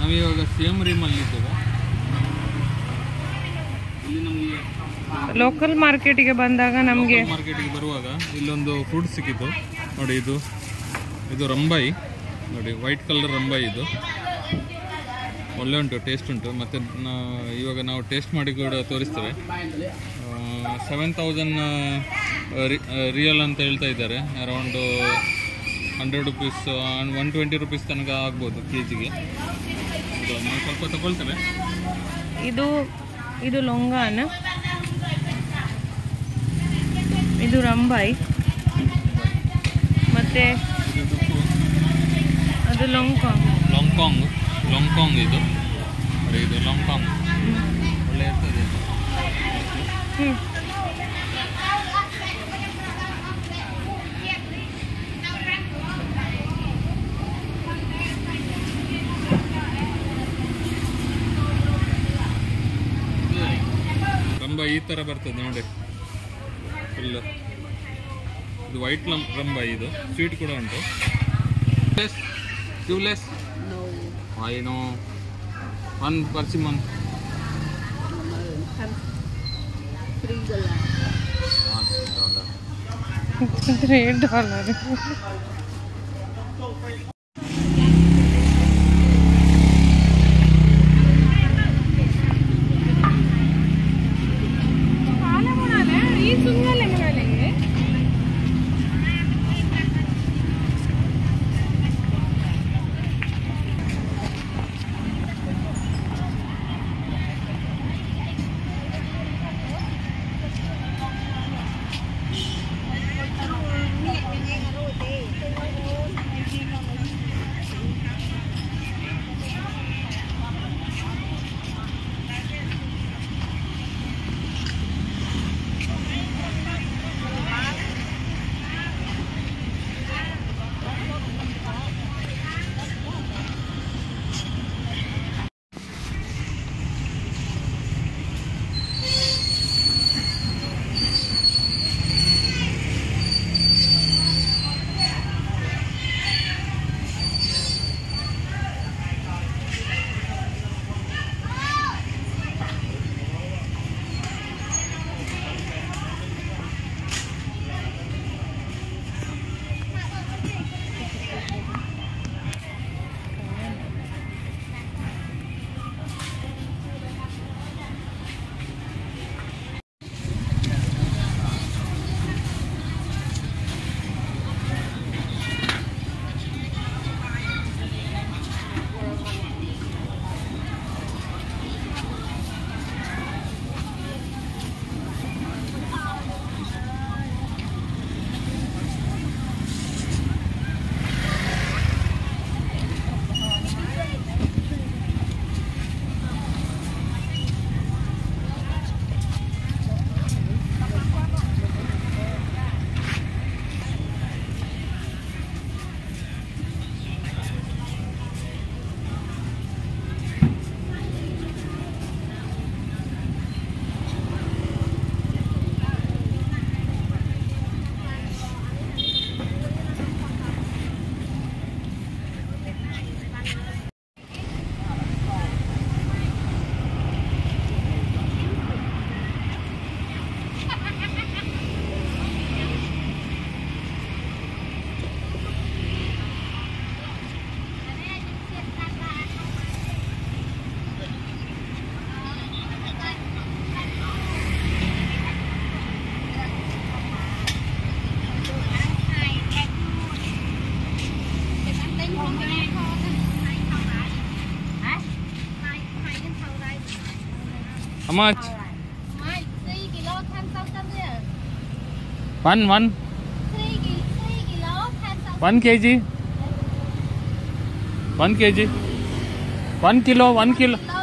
ನಾವಿವಾಗ ಸೇಮ್ ರೀಮಲ್ಲಿ ಇದ್ದೇವೆ ಇಲ್ಲಿ ನಮಗೆ ಲೋಕಲ್ ಮಾರ್ಕೆಟಿಗೆ ಬಂದಾಗ ನಮಗೆ ಮಾರ್ಕೆಟಿಗೆ ಬರುವಾಗ ಇಲ್ಲೊಂದು ಫ್ರೂಟ್ ಸಿಕ್ಕಿತ್ತು ನೋಡಿ ಇದು ಇದು ರಂಬಾಯಿ ನೋಡಿ ವೈಟ್ ಕಲರ್ ರಂಬಾಯಿ ಇದು ಒಳ್ಳೆ ಉಂಟು ಟೇಸ್ಟ್ ಉಂಟು ಮತ್ತು ಇವಾಗ ನಾವು ಟೇಸ್ಟ್ ಮಾಡಿ ಕೂಡ ತೋರಿಸ್ತೇವೆ ಸೆವೆನ್ ತೌಸಂಡ್ ರಿಯಲ್ ಅಂತ ಹೇಳ್ತಾ ಇದ್ದಾರೆ around hundred rupees one twenty rupees ತನಕ ಆಗ್ಬೋದು ಕೆ ಜಿಗೆ ನಾವು ಸ್ವಲ್ಪ ತಗೊಳ್ತೇವೆ ಇದು ಇದು ಲೊಂಗಾನ ಇದು ರಂಬಾಯಿ ಮತ್ತೆ ಇದು ದುಪ್ಪು ಅದು ಲೊಂಕಾಂಗ್ ಲಾಂಗ್ಕಾಂಗ್ ಲಾಂಗ್ಕಾಂಗ್ ಇದು ನೋಡಿ ಇದು ಲಾಂಗ್ಕಾಂಗ್ ಒಳ್ಳೆ ಇರ್ತದೆ ಇದು. ಹ್ಞೂ ರಂಬ ಈ ಥರ ಬರ್ತದೆ ನೋಡಿ ಫುಲ್ ಇದು ವೈಟ್ ಲಂ ರಂಬ ಇದು ಸ್ವೀಟ್ ಕೂಡ ಉಂಟು tubeless I know one persimmon three dollar How much? One, one, one kg. One kg. One kilo, one kilo.